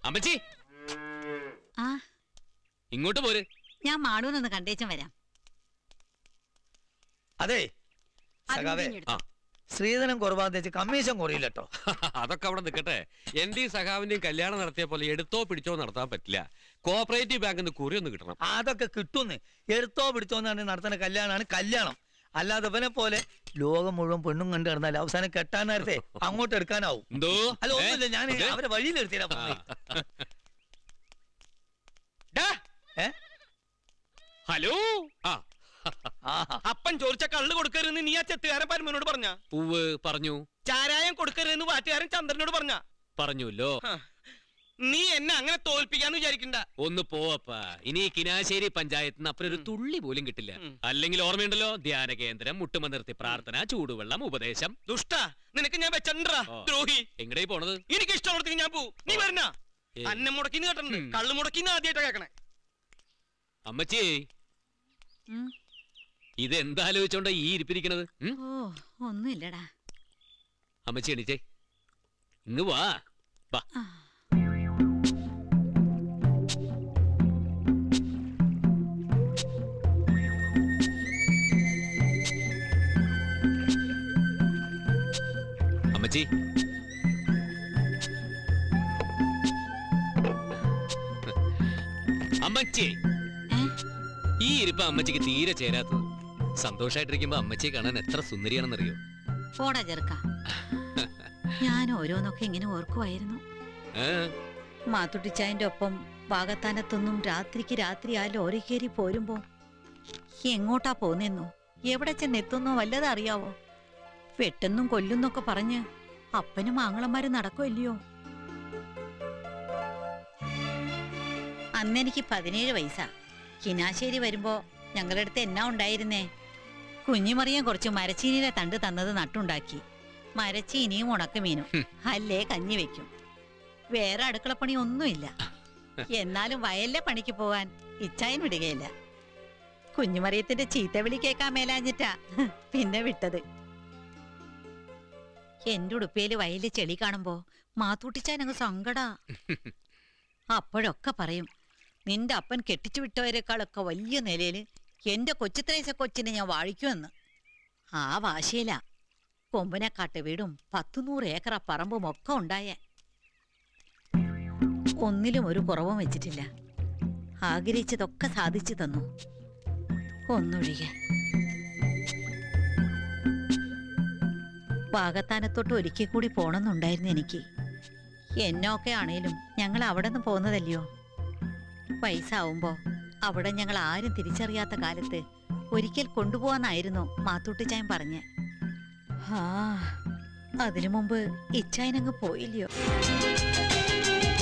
അമ്മച്ചി ആ ഇങ്ങോട്ട് പോര് ഞാൻ മാളൂനൊന്ന് കണ്ടേച്ചും വരാം അതെ അതും സഖാവേ കൂടി ഇങ്ങ് ആ എടുത്തോ. സ്ത്രീധനം കുറവാന്ന് വെച്ച് കമ്മീഷൻ കുറയില്ല കേട്ടോ അതൊക്കെ അവിടെ നിൽക്കട്ടെ എന്റെയും സഖാവിന്റെയും കല്യാണം നടത്തിയ പോലെ എടുത്തോ പിടിച്ചോ നടത്താൻ പറ്റില്ല കോപ്പറേറ്റീവ് ബാങ്കിൽ നിന്ന് കുറി ഒന്ന് കിട്ടണം അതൊക്കെ കിട്ടുന്ന് എടുത്തോ പിടിച്ചോന്ന് പറഞ്ഞ് നടത്തുന്ന കല്യാണമാണ് കല്യാണം അല്ലാതെ ഇവനെ പോലെ ലോകം മുഴുവൻ പെണ്ണും കണ്ടു കിടന്നാൽ അവസാനം കെട്ടാൻ നേരത്തെ അങ്ങോട്ട് എടുക്കാനാവും എന്തോ അല്ല ഒന്നുമില്ല ഞാൻ ഏ? അവരെ വഴിയിൽ എടുത്തില്ല ഏ ഹലോ ആ ആഹാ അപ്പൻ ചോദിച്ച കള്ള് കൊടുക്കരുതെന്ന് നീ ആ ചെത്തുകാരൻ പരമനോട് പറഞ്ഞ പൂവ് പറഞ്ഞു ചാരായം കൊടുക്കരുതെന്ന് വാറ്റുകാരൻ ചന്ദ്രനോട് പറഞ്ഞ പറഞ്ഞുല്ലോ നീ എന്നെ അങ്ങനെ തോൽപ്പിക്കാന്ന് വിചാരിക്കണ്ട ഒന്ന് പോവപ്പാ ഇനി ഈ കിനാശ്ശേരി പഞ്ചായത്തിൽ നിന്ന് അപ്പുറം ഒരു തുള്ളി പോലും കിട്ടില്ല ഉം. അല്ലെങ്കിൽ ഓർമ്മയുണ്ടല്ലോ ധ്യാന കേന്ദ്രം മുട്ടുമ നിർത്തി പ്രാർത്ഥന ചൂടുവെള്ളം ഉപദേശം ദുഷ്ട നിനക്ക് ഞാൻ വെച്ചണ്ടാ ഓ. ദ്രോഹി എങ്ങടേ പോണത് എനിക്ക് ഇഷ്ടമുള്ളടത്തേക്ക് ഞാൻ പോവും നീ വരണ ഏയ്. അന്നെ മുടക്കിന്ന് കേട്ടിട്ടുണ്ട് ഉം. കള്ള് മുടക്കിന്ന് ആദ്യമായിട്ടാ കേക്കണേ അമ്മച്ചി ഉം. ഇത് എന്താലോചിച്ചോണ്ടാ ഈ ഇരിപ്പിരിക്കണത് ഉം? ഓ ഒന്നുമില്ലടാ അമ്മച്ചി എണീച്ചേ ഇങ്ങ് വാ വാ ആ. അമ്മച്ചി അമ്മച്ചി ഏ? ഈ ഇരിപ്പ് അമ്മച്ചിക്ക് തീരെ ചേരാത്തത് സന്തോഷായിട്ടിരിക്കുമ്പോ അമ്മച്ചിയെ കാണാൻ എത്ര സുന്ദരിയാണെന്നറിയോ പോടാ ചെറുക്ക ഞാൻ ഓരോന്നൊക്കെ ഇങ്ങനെ ഓർക്കുമായിരുന്നു ഏ? മാത്തുട്ടിച്ചായന്റെ ഒപ്പം വാഗത്താനത്തൊന്നും രാത്രിക്ക് രാത്രി ആ ലോറി കയറി പോരുമ്പോ എങ്ങോട്ടാ പോന്നെന്നോ എവിടെ ചെന്നെത്തുന്നോ വല്ലതും അറിയാവോ വെട്ടെന്നും കൊല്ലുന്നൊക്കെ പറഞ്ഞ് അപ്പനും ആങ്ങളമാരും നടക്കുമല്ലയോ അന്നെനിക്ക് പതിനേഴ് വയസ്സാ കിനാശ്ശേരി വരുമ്പോ ഞങ്ങളുടെ അടുത്ത് എന്നാ ഉണ്ടായിരുന്നേ കുഞ്ഞുമറിയാൻ കുറച്ച് മരച്ചീനിയുടെ തണ്ട് തന്നത് നട്ടുണ്ടാക്കി മരച്ചീനിയും ഉണക്കമീനും അല്ലേ കഞ്ഞി വെക്കും വേറെ അടുക്കളപ്പണി ഒന്നുമില്ല എന്നാലും വയലിലെ പണിക്ക് പോകാൻ ഇച്ചായൻ വിടുകയില്ല കുഞ്ഞുമറിയത്തിന്റെ ചീത്ത വിളി കേൾക്കാൻ മേലാഞ്ഞിട്ടാ പിന്നെ വിട്ടത് എന്റെ ഉടുപ്പയില് വയലിൽ ചെളി കാണുമ്പോ മാത്തൂട്ടിച്ചാൻ അങ്ങ് സങ്കടാ അപ്പോഴൊക്കെ പറയും നിന്റെ അപ്പൻ കെട്ടിച്ചു വിട്ടവരെക്കാളൊക്കെ വലിയ നിലയില് എന്റെ കൊച്ചുത്രേശ കൊച്ചിനെ ഞാൻ വാഴിക്കുമെന്ന് ആ വാശിയിലാ കൊമ്പനക്കാട്ട് വീടും പത്തുനൂറ് ഏക്കറ പറമ്പും ഒക്കെ ഉണ്ടായേ ഒന്നിലും ഒരു കുറവും വെച്ചിട്ടില്ല ആഗ്രഹിച്ചതൊക്കെ സാധിച്ചു തന്നു ഒന്നൊഴികെ വാഗത്താനത്തോട്ട് ഒരിക്കൽ കൂടി പോണമെന്നുണ്ടായിരുന്നു എനിക്ക് എന്നൊക്കെ ആണേലും ഞങ്ങൾ അവിടെ നിന്ന് പോകുന്നതല്ലയോ വയസ്സാവുമ്പോ അവിടെ ഞങ്ങൾ ആരും തിരിച്ചറിയാത്ത കാലത്ത് ഒരിക്കൽ കൊണ്ടുപോവാന്നായിരുന്നു മാത്തൂട്ടിച്ചായൻ പറഞ്ഞ് ആ അതിനു മുമ്പ് ഇച്ചായനങ്ങ് പോയില്ലയോ